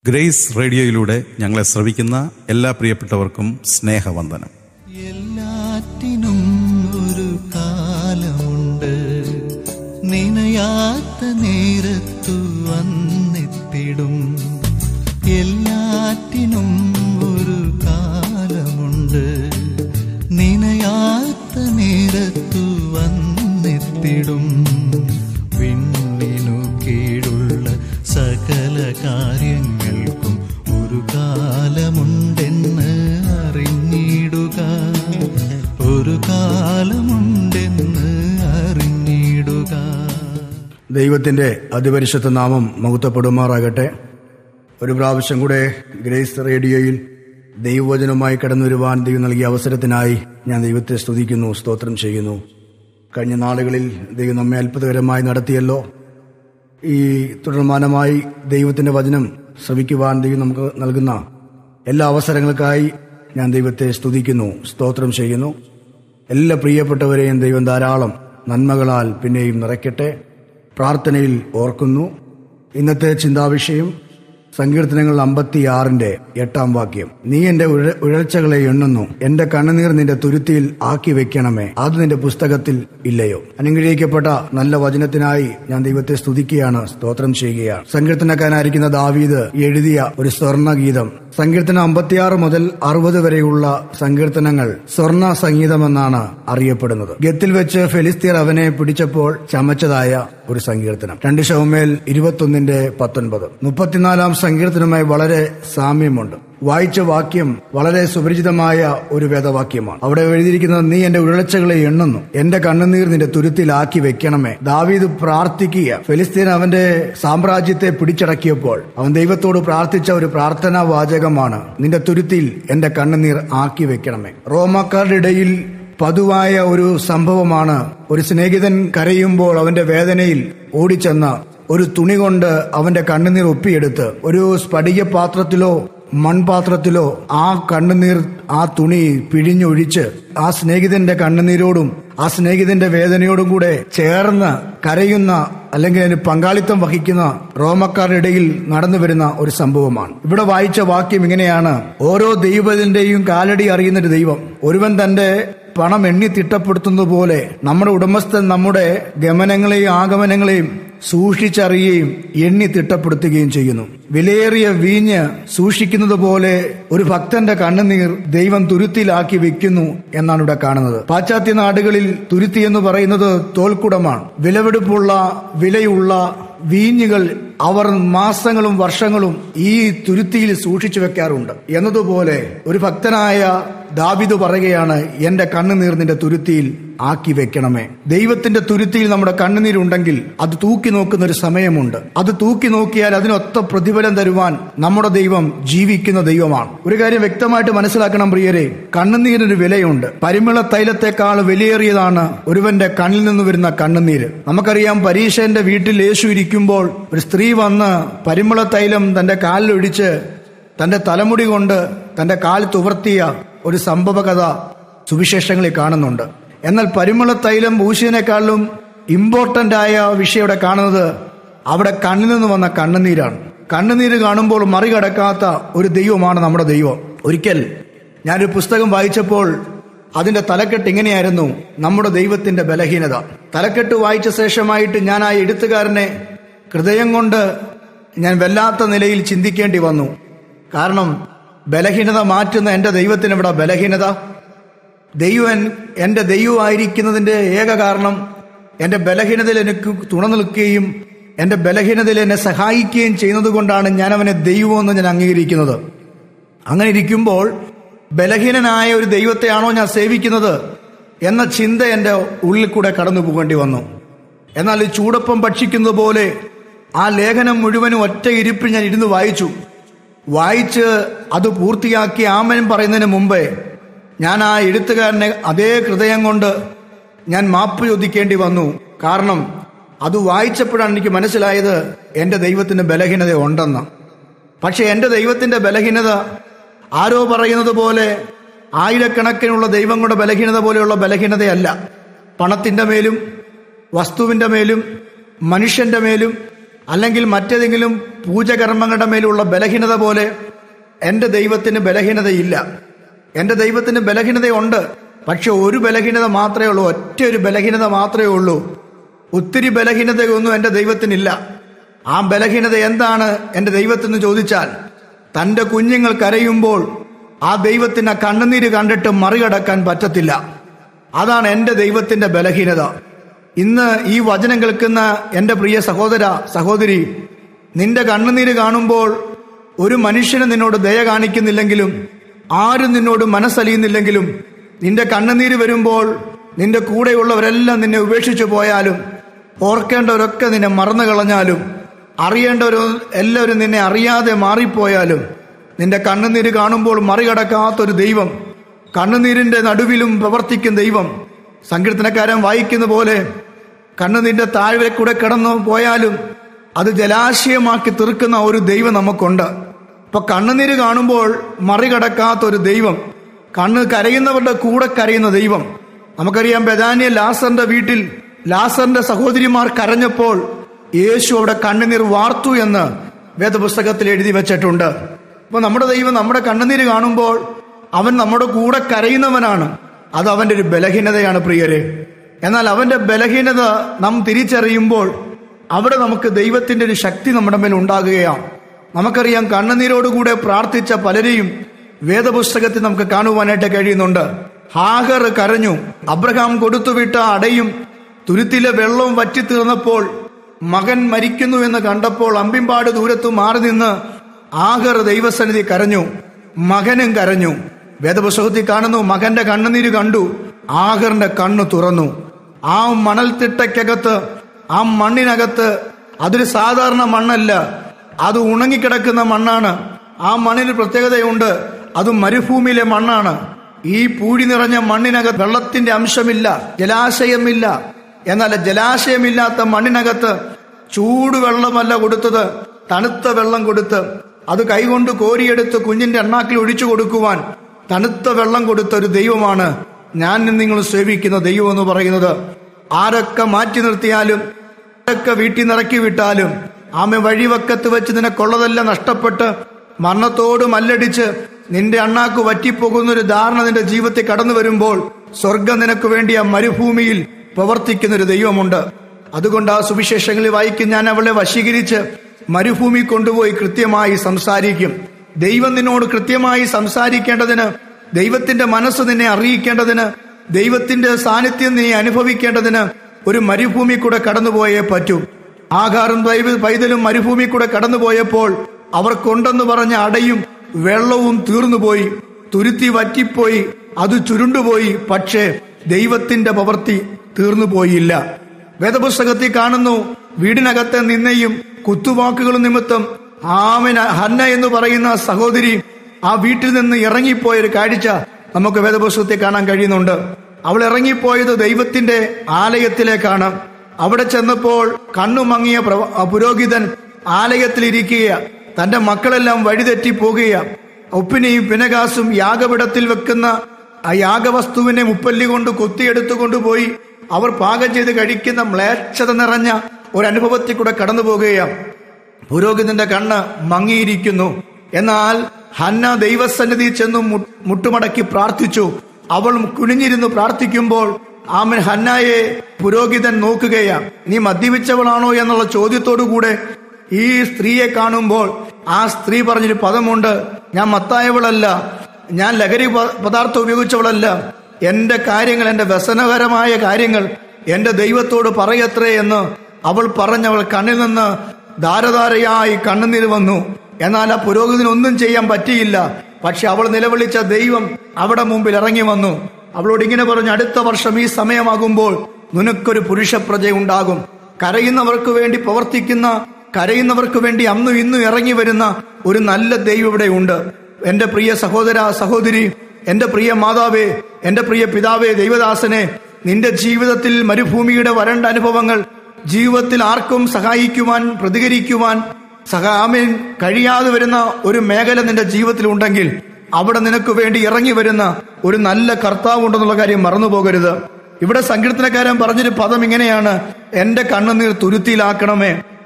grace റേഡിയോയിലൂടെ ഞങ്ങളെ ശ്രവിക്കുന്ന എല്ലാ പ്രിയപ്പെട്ടവർക്കും സ്നേഹവന്ദനം എല്ലാറ്റിനും ഒരു കാലമുണ്ട് നിനയാത്ത നേരത്തു വന്നെത്തിടും എല്ലാറ്റിനും ഒരു കാലമുണ്ട് നിനയാത്ത നേരത്തു വന്നെത്തിടും വിണ്ണിനു കീഴുള്ള സകല കാര്യങ്ങൾക്കും ഒരു കാലമുണ്ടെന്ന് അറിഞ്ഞിടുക ഒരു കാലമുണ്ടെന്ന് അറിഞ്ഞിടുക ദൈവത്തിന്റെ അതിപരിശുദ്ധ നാമം മഹത്വപ്പെടുമാറാകട്ടെ ഒരു പ്രാവശ്യം കൂടെ ഗ്രേസ് റേഡിയോയിൽ ദൈവവചനവുമായി കടന്നു വരുവാൻ ദൈവം നൽകിയ അവസരത്തിനായി ഞാൻ ദൈവത്തെ സ്തുതിക്കുന്നു സ്തോത്രം ചെയ്യുന്നു കഴിഞ്ഞ നാളുകളിൽ ദൈവം നമ്മെ അത്ഭുതകരമായി നടത്തിയല്ലോ ഈ തുടർമാനമായി ദൈവത്തിന്റെ വചനം ശ്രവിക്കുവാൻ ദൈവം നമുക്ക് നൽകുന്ന എല്ലാ അവസരങ്ങൾക്കായി ഞാൻ ദൈവത്തെ സ്തുതിക്കുന്നു സ്തോത്രം ചെയ്യുന്നു എല്ലാ പ്രിയപ്പെട്ടവരെയും ദൈവം ധാരാളം നന്മകളാൽ പിന്നെയും നിറയ്ക്കട്ടെ പ്രാർത്ഥനയിൽ ഓർക്കുന്നു ഇന്നത്തെ ചിന്താവിഷയം സങ്കീർത്തനങ്ങൾ അമ്പത്തിയാറിന്റെ എട്ടാം വാക്യം നീ എന്റെ ഉഴ- ഉഴൽച്ചകളെ എണ്ണുന്നു എന്റെ കണ്ണുനീർ നിന്റെ തുരുത്തിയിൽ ആക്കി വെക്കണമേ അത് നിന്റെ പുസ്തകത്തിൽ ഇല്ലയോ അനുഗ്രഹിക്കപ്പെട്ട നല്ല വചനത്തിനായി ഞാൻ ദൈവത്തെ സ്തുതിക്കുകയാണ് സ്തോത്രം ചെയ്യുകയാണ് സങ്കീർത്തനക്കാരനായിരിക്കുന്ന ദാവീദ് എഴുതിയ ഒരു സ്വർണ്ണഗീതം സങ്കീർത്തനം അമ്പത്തിയാറ് മുതൽ അറുപത് വരെയുള്ള സങ്കീർത്തനങ്ങൾ സ്വർണ്ണ സംഗീതമെന്നാണ് അറിയപ്പെടുന്നത് ഗത്തിൽ വെച്ച് ഫെലിസ്തീർ അവനെ പിടിച്ചപ്പോൾ ചമച്ചതായ ഒരു സങ്കീർത്തനം രണ്ട് ഷൗമേൽ ഇരുപത്തൊന്നിന്റെ പത്തൊൻപത് മുപ്പത്തിനാലാം സങ്കീർത്തനവുമായി വളരെ സാമ്യമുണ്ട് വായിച്ച വാക്യം വളരെ സുപരിചിതമായ ഒരു വേദവാക്യമാണ് അവിടെ എഴുതിയിരിക്കുന്നത് നീ എന്റെ ഉഴച്ചകളെ എണ്ണുന്നു എന്റെ കണ്ണുനീർ നിന്റെ തുരുത്തിലാക്കി വെക്കണമേ ദാവീദ് പ്രാർത്ഥിക്കുക ഫെലിസ്തീൻ അവന്റെ സാമ്രാജ്യത്തെ പിടിച്ചടക്കിയപ്പോൾ അവൻ ദൈവത്തോട് പ്രാർത്ഥിച്ച ഒരു പ്രാർത്ഥനാ വാചകമാണ് നിന്റെ തുരുത്തിയിൽ എന്റെ കണ്ണുനീർ ആക്കി വെക്കണമേ റോമാക്കാരുടെ ഇടയിൽ പതിവായ ഒരു സംഭവമാണ് ഒരു സ്നേഹിതൻ കരയുമ്പോൾ അവന്റെ വേദനയിൽ ഓടിച്ചെന്ന് ഒരു തുണി കൊണ്ട് അവന്റെ കണ്ണുനീർ ഒപ്പിയെടുത്ത് ഒരു സ്ഫടിക പാത്രത്തിലോ മൺപാത്രത്തിലോ ആ കണ്ണുനീർ ആ തുണി പിഴിഞ്ഞൊഴിച്ച് ആ സ്നേഹിതന്റെ കണ്ണുനീരോടും ആ സ്നേഹിതന്റെ വേദനയോടും കൂടെ ചേർന്ന് കരയുന്ന അല്ലെങ്കിൽ അതിന് പങ്കാളിത്തം വഹിക്കുന്ന റോമക്കാരുടെ ഇടയിൽ നടന്നു വരുന്ന ഒരു സംഭവമാണ് ഇവിടെ വായിച്ച വാക്യം ഇങ്ങനെയാണ് ഓരോ ദൈവത്തിന്റെയും കാലടി അറിയുന്ന ഒരു ദൈവം ഒരുവൻ തന്റെ പണം എണ്ണി തിട്ടപ്പെടുത്തുന്നത് പോലെ നമ്മുടെ ഉടമസ്ഥൻ നമ്മുടെ ഗമനങ്ങളെയും ആഗമനങ്ങളെയും സൂക്ഷിച്ചറിയുകയും എണ്ണി തിട്ടപ്പെടുത്തുകയും ചെയ്യുന്നു വിലയേറിയ വീഞ്ഞ് സൂക്ഷിക്കുന്നത് പോലെ ഒരു ഭക്തന്റെ കണ്ണുനീർ ദൈവം തുരുത്തിയിലാക്കി വെക്കുന്നു എന്നാണ് ഇവിടെ കാണുന്നത് പാശ്ചാത്യ നാടുകളിൽ തുരുത്തി എന്ന് പറയുന്നത് തോൽക്കുടമാണ് വിലവെടുപ്പുള്ള വിലയുള്ള വീഞ്ഞുകൾ അവർ മാസങ്ങളും വർഷങ്ങളും ഈ തുരുത്തിയിൽ സൂക്ഷിച്ചു വെക്കാറുണ്ട് എന്നതുപോലെ ഒരു ഭക്തനായ ദാവിദ് പറയുകയാണ് എന്റെ കണ്ണുനീർ നിന്റെ തുരുത്തിയിൽ ആക്കി വെക്കണമേ ദൈവത്തിന്റെ തുരുത്തിയിൽ നമ്മുടെ കണ്ണുനീരുണ്ടെങ്കിൽ അത് തൂക്കി നോക്കുന്ന ഒരു സമയമുണ്ട് അത് തൂക്കി നോക്കിയാൽ അതിനൊത്ത പ്രതിഫലം തരുവാൻ നമ്മുടെ ദൈവം ജീവിക്കുന്ന ദൈവമാണ് ഒരു കാര്യം വ്യക്തമായിട്ട് മനസ്സിലാക്കണം പ്രിയരെ കണ്ണുനീരിനൊരു വിലയുണ്ട് പരിമള തൈലത്തെക്കാൾ വിലയേറിയതാണ് ഒരുവന്റെ കണ്ണിൽ നിന്ന് വരുന്ന കണ്ണുനീര് നമുക്കറിയാം പരീക്ഷന്റെ വീട്ടിൽ യേശു ഇരിക്കുമ്പോൾ ഒരു സ്ത്രീ വന്ന് പരിമള തൈലം തന്റെ കാലിലൊഴിച്ച് തന്റെ തലമുടി കൊണ്ട് തന്റെ കാൽ തുവർത്തിയ ഒരു സംഭവകഥ സുവിശേഷങ്ങളിൽ കാണുന്നുണ്ട് എന്നാൽ പരിമള തൈലം പൂശിയതിനേക്കാളും ഇമ്പോർട്ടന്റ് ആയ വിഷയം ഇവിടെ കാണുന്നത് അവിടെ കണ്ണിൽ നിന്ന് വന്ന കണ്ണുനീരാണ് കണ്ണുനീര് കാണുമ്പോൾ മറികടക്കാത്ത ഒരു ദൈവമാണ് നമ്മുടെ ദൈവം ഒരിക്കൽ ഞാനൊരു പുസ്തകം വായിച്ചപ്പോൾ അതിന്റെ തലക്കെട്ട് ഇങ്ങനെയായിരുന്നു നമ്മുടെ ദൈവത്തിന്റെ ബലഹീനത തലക്കെട്ട് വായിച്ച ശേഷമായിട്ട് ഞാൻ ആ എഴുത്തുകാരനെ ഹൃദയം കൊണ്ട് ഞാൻ വല്ലാത്ത നിലയിൽ ചിന്തിക്കേണ്ടി വന്നു കാരണം ബലഹീനത മാറ്റുന്ന എൻ്റെ ദൈവത്തിന് ഇവിടെ ബലഹീനത ദൈവൻ എൻ്റെ ദൈവമായിരിക്കുന്നതിൻ്റെ ഏക കാരണം എൻ്റെ ബലഹീനതയിൽ എനിക്ക് തുണ നിൽക്കുകയും എൻ്റെ ബലഹീനതയിൽ എന്നെ സഹായിക്കുകയും ചെയ്യുന്നത് കൊണ്ടാണ് ഞാൻ അവനെ ദൈവമെന്ന് ഞാൻ അംഗീകരിക്കുന്നത് അങ്ങനെ ഇരിക്കുമ്പോൾ ബലഹീനനായ ഒരു ദൈവത്തെയാണോ ഞാൻ സേവിക്കുന്നത് എന്ന ചിന്ത എൻ്റെ ഉള്ളിൽ കൂടെ കടന്നു പോകേണ്ടി വന്നു എന്നാൽ ഈ ചൂടപ്പം ഭക്ഷിക്കുന്നത് പോലെ ആ ലേഖനം മുഴുവനും ഒറ്റ ഇരിപ്പിൽ ഞാൻ ഇരുന്ന് വായിച്ചു വായിച്ച് അത് പൂർത്തിയാക്കി ആമൻ പറയുന്നതിന് മുമ്പേ ഞാൻ ആ എഴുത്തുകാരനെ അതേ ഹൃദയം കൊണ്ട് ഞാൻ മാപ്പ് ചോദിക്കേണ്ടി വന്നു കാരണം അത് വായിച്ചപ്പോഴാണ് എനിക്ക് മനസ്സിലായത് എൻ്റെ ദൈവത്തിന് ബലഹീനത ഉണ്ടെന്ന് പക്ഷെ എൻ്റെ ദൈവത്തിന്റെ ബലഹീനത ആരോ പറയുന്നത് പോലെ ആയിരക്കണക്കിനുള്ള ദൈവങ്ങളുടെ ബലഹീനത പോലെയുള്ള ബലഹീനതയല്ല പണത്തിന്റെ മേലും വസ്തുവിന്റെ മേലും മനുഷ്യന്റെ മേലും അല്ലെങ്കിൽ മറ്റേതെങ്കിലും പൂജകർമ്മങ്ങളുടെ മേലുള്ള ബലഹീനത പോലെ എൻ്റെ ദൈവത്തിന് ബലഹീനതയില്ല എൻ്റെ ദൈവത്തിന് ബലഹീനതയുണ്ട് പക്ഷെ ഒരു ബലഹീനത മാത്രമേ ഉള്ളൂ ഒറ്റ ഒരു ബലഹീനത മാത്രമേ ഉള്ളൂ ഒത്തിരി ബലഹീനതയൊന്നും എൻ്റെ ദൈവത്തിനില്ല ആ ബലഹീനത എന്താണ് എൻ്റെ ദൈവത്തിന് ചോദിച്ചാൽ തൻ്റെ കുഞ്ഞുങ്ങൾ കരയുമ്പോൾ ആ ദൈവത്തിന് ആ കണ്ണുനീര് കണ്ടിട്ട് മറികടക്കാൻ പറ്റത്തില്ല അതാണ് എൻ്റെ ദൈവത്തിൻ്റെ ബലഹീനത ഇന്ന് ഈ വചനം കേൾക്കുന്ന എൻ്റെ പ്രിയ സഹോദര സഹോദരി നിന്റെ കണ്ണുനീര് കാണുമ്പോൾ ഒരു മനുഷ്യന് നിന്നോട് ദയ കാണിക്കുന്നില്ലെങ്കിലും ആരും നിന്നോട് മനസ്സലിയുന്നില്ലെങ്കിലും നിന്റെ കണ്ണുനീര് വരുമ്പോൾ നിന്റെ കൂടെയുള്ളവരെല്ലാം നിന്നെ ഉപേക്ഷിച്ചു പോയാലും ഓർക്കേണ്ടവരൊക്കെ നിന്നെ മറന്നു കളഞ്ഞാലും അറിയേണ്ടവർ എല്ലാവരും നിന്നെ അറിയാതെ മാറിപ്പോയാലും നിന്റെ കണ്ണുനീര് കാണുമ്പോൾ മറികടക്കാത്തൊരു ദൈവം കണ്ണുനീരിന്റെ നടുവിലും പ്രവർത്തിക്കുന്ന ദൈവം സങ്കീർത്തനക്കാരൻ വായിക്കുന്ന പോലെ കണ്ണുനീരിന്റെ താഴ്വരെ കൂടെ കിടന്നു പോയാലും അത് ജലാശയമാക്കി തീർക്കുന്ന ഒരു ദൈവം നമുക്കുണ്ട് ഇപ്പൊ കണ്ണുനീര് കാണുമ്പോൾ മറികടക്കാത്ത ഒരു ദൈവം കണ്ണ് കരയുന്നവരുടെ കൂടെ കരയുന്ന ദൈവം നമുക്കറിയാം ബദാനിയ ലാസറിന്റെ വീട്ടിൽ ലാസറിന്റെ സഹോദരിമാർ കരഞ്ഞപ്പോൾ യേശു അവിടെ കണ്ണുനീർ വാർത്തു എന്ന് വേദപുസ്തകത്തിൽ എഴുതി വെച്ചിട്ടുണ്ട് അപ്പൊ നമ്മുടെ ദൈവം നമ്മുടെ കണ്ണുനീര് കാണുമ്പോൾ അവൻ നമ്മുടെ കൂടെ കരയുന്നവനാണ് അത് അവന്റെ ഒരു ബലഹീനതയാണ് പ്രിയരെ എന്നാൽ അവന്റെ ബലഹീനത നാം തിരിച്ചറിയുമ്പോൾ അവിടെ നമുക്ക് ദൈവത്തിന്റെ ഒരു ശക്തി നമ്മുടെ മേൽ ഉണ്ടാകുകയാണ് നമുക്കറിയാം കണ്ണുനീരോടുകൂടെ പ്രാർത്ഥിച്ച പലരെയും വേദപുസ്തകത്തിൽ നമുക്ക് കാണുവാനായിട്ട് കഴിയുന്നുണ്ട് ഹാഗർ കരഞ്ഞു അബ്രഹാം കൊടുത്തുവിട്ട അടയും തുരുത്തിലെ വെള്ളവും വറ്റിത്തീർന്നപ്പോൾ മകൻ മരിക്കുന്നു എന്ന് കണ്ടപ്പോൾ അമ്പിമ്പാട് ദൂരത്തു മാറി നിന്ന് ആഗർ ദൈവസന്നിധി കരഞ്ഞു മകനും കരഞ്ഞു വേദപുസ്തകത്തിൽ കാണുന്നു മകന്റെ കണ്ണുനീര് കണ്ടു ആഗറിന്റെ കണ്ണു തുറന്നു ആ മണൽത്തിട്ടയ്ക്കകത്ത് ആ മണ്ണിനകത്ത് അതൊരു സാധാരണ മണ്ണല്ല അത് ഉണങ്ങിക്കിടക്കുന്ന മണ്ണാണ് ആ മണ്ണിന് പ്രത്യേകതയുണ്ട് അത് മരുഭൂമിയിലെ മണ്ണാണ് ഈ പൂഴി നിറഞ്ഞ മണ്ണിനകത്ത് വെള്ളത്തിന്റെ അംശമില്ല ജലാശയമില്ല എന്നാൽ ജലാശയമില്ലാത്ത മണ്ണിനകത്ത് ചൂടുവെള്ളമല്ല കൊടുത്തത് തണുത്ത വെള്ളം കൊടുത്ത് അത് കൈകൊണ്ട് കോരിയെടുത്ത് കുഞ്ഞിന്റെ എണ്ണാക്കിൽ ഒഴിച്ചു കൊടുക്കുവാൻ തണുത്ത വെള്ളം കൊടുത്ത ഒരു ദൈവമാണ് ഞാൻ നിങ്ങൾ സേവിക്കുന്ന ദൈവം എന്ന് പറയുന്നത് ആരൊക്കെ മാറ്റി നിർത്തിയാലും ആരൊക്കെ വീട്ടിൽ നിറക്കി വിട്ടാലും ആമ വഴിവക്കത്ത് വെച്ച് നിനക്കുള്ളതെല്ലാം നഷ്ടപ്പെട്ട് മരണത്തോട് മല്ലടിച്ച് നിന്റെ അണ്ണാക്ക് വറ്റിപ്പോകുന്ന ഒരു ധാരണ നിന്റെ ജീവിതത്തിൽ കടന്നു വരുമ്പോൾ സ്വർഗം നിനക്ക് വേണ്ടി ആ മരുഭൂമിയിൽ പ്രവർത്തിക്കുന്ന ഒരു ദൈവമുണ്ട് അതുകൊണ്ട് ആ സുവിശേഷങ്ങളിൽ വായിക്കും ഞാൻ അവളെ വശീകരിച്ച് മരുഭൂമി കൊണ്ടുപോയി കൃത്യമായി സംസാരിക്കും ദൈവം നിന്നോട് കൃത്യമായി സംസാരിക്കേണ്ടതിന് ദൈവത്തിന്റെ മനസ്സ് നിന്നെ അറിയിക്കേണ്ടതിന് ദൈവത്തിന്റെ സാന്നിധ്യം നീ അനുഭവിക്കേണ്ടതിന് ഒരു മരുഭൂമി കൂടെ കടന്നുപോയേ പറ്റൂ ആകാറും ദൈവ പൈതലും മരുഭൂമി കൂടെ കടന്നുപോയപ്പോൾ അവർക്കുണ്ടെന്ന് പറഞ്ഞ അടയും വെള്ളവും തീർന്നുപോയി തുരുത്തി വറ്റിപ്പോയി അത് ചുരുണ്ടുപോയി പക്ഷേ ദൈവത്തിന്റെ പ്രവൃത്തി തീർന്നുപോയില്ല വേദപുസ്തകത്തിൽ കാണുന്നു വീടിനകത്തെ നിന്നെയും കുത്തുവാക്കുകൾ നിമിത്തം ആമന ഹന്ന എന്ന് പറയുന്ന സഹോദരി ആ വീട്ടിൽ നിന്ന് ഇറങ്ങിപ്പോയ ഒരു കാഴ്ച നമുക്ക് വേദപുസ്തകത്തിൽ കാണാൻ കഴിയുന്നുണ്ട് അവൾ ഇറങ്ങിപ്പോയത് ദൈവത്തിന്റെ ആലയത്തിലേക്കാണ് അവിടെ ചെന്നപ്പോൾ കണ്ണുമങ്ങിയ പ്രവ- ആ പുരോഹിതൻ ആലയത്തിലിരിക്കുക തന്റെ മക്കളെല്ലാം വഴിതെറ്റി പോകുക ഉപ്പിനെയും പിനകാസും യാഗപിടത്തിൽ വെക്കുന്ന ആ യാഗവസ്തുവിനെ മുപ്പല്ലി കൊണ്ട് കൊത്തിയെടുത്തു കൊണ്ടുപോയി അവർ പാകം ചെയ്ത് കഴിക്കുന്ന മ്ലേച്ഛത നിറഞ്ഞ ഒരു അനുഭവത്തിൽ കൂടെ കടന്നു പോകുകയാണ് പുരോഹിതന്റെ കണ്ണ് മങ്ങിയിരിക്കുന്നു എന്നാൽ ഹന്ന ദൈവസന്നിധി ചെന്നു മു- മുട്ടുമടക്കി പ്രാർത്ഥിച്ചു അവൾ കുനിഞ്ഞിരുന്ന് പ്രാർത്ഥിക്കുമ്പോൾ ആമൻ ഹന്നായെ പുരോഹിതൻ നോക്കുകയാണ് നീ മദ്യപിച്ചവളാണോ എന്നുള്ള ചോദ്യത്തോടുകൂടെ ഈ സ്ത്രീയെ കാണുമ്പോൾ ആ സ്ത്രീ പറഞ്ഞൊരു പദമുണ്ട് ഞാൻ മത്തായവളല്ല ഞാൻ ലഹരി പ- പദാർത്ഥം ഉപയോഗിച്ചവളല്ല എന്റെ കാര്യങ്ങൾ എന്റെ വ്യസനകരമായ കാര്യങ്ങൾ എന്റെ ദൈവത്തോട് പറയത്രേ എന്ന് അവൾ പറഞ്ഞവൾ കണ്ണിൽ നിന്ന് ധാരധാരയായി കണ്ണുനീര് വന്നു എന്നാൽ ആ പുരോഹിതന് ഒന്നും ചെയ്യാൻ പറ്റിയില്ല പക്ഷെ അവൾ നിലവിളിച്ച ദൈവം അവിടെ മുമ്പിൽ ഇറങ്ങി വന്നു അവളോട് ഇങ്ങനെ പറഞ്ഞു അടുത്ത വർഷം ഈ സമയമാകുമ്പോൾ നിനക്കൊരു പുരുഷപ്രജ ഉണ്ടാകും കരയുന്നവർക്ക് വേണ്ടി പ്രവർത്തിക്കുന്ന കരയുന്നവർക്ക് വേണ്ടി അന്നും ഇന്നും ഇറങ്ങി വരുന്ന ഒരു നല്ല ദൈവം ഇവിടെ ഉണ്ട് എന്റെ പ്രിയ സഹോദര സഹോദരി എന്റെ പ്രിയ മാതാവേ എന്റെ പ്രിയ പിതാവേ ദൈവദാസനെ നിന്റെ ജീവിതത്തിൽ മരുഭൂമിയുടെ വരണ്ട അനുഭവങ്ങൾ ജീവിതത്തിൽ ആർക്കും സഹായിക്കുവാൻ പ്രതികരിക്കുവാൻ സഹാമീൻ കഴിയാതെ വരുന്ന ഒരു മേഖല നിന്റെ ജീവിതത്തിൽ ഉണ്ടെങ്കിൽ അവിടെ നിനക്ക് വേണ്ടി ഇറങ്ങി വരുന്ന ഒരു നല്ല കർത്താവ് ഉണ്ടെന്നുള്ള കാര്യം മറന്നു പോകരുത് ഇവിടെ സങ്കീർത്തനക്കാരൻ പറഞ്ഞൊരു പദം ഇങ്ങനെയാണ് എന്റെ കണ്ണുനീർ തുരുത്തിയിലാക്കണമേ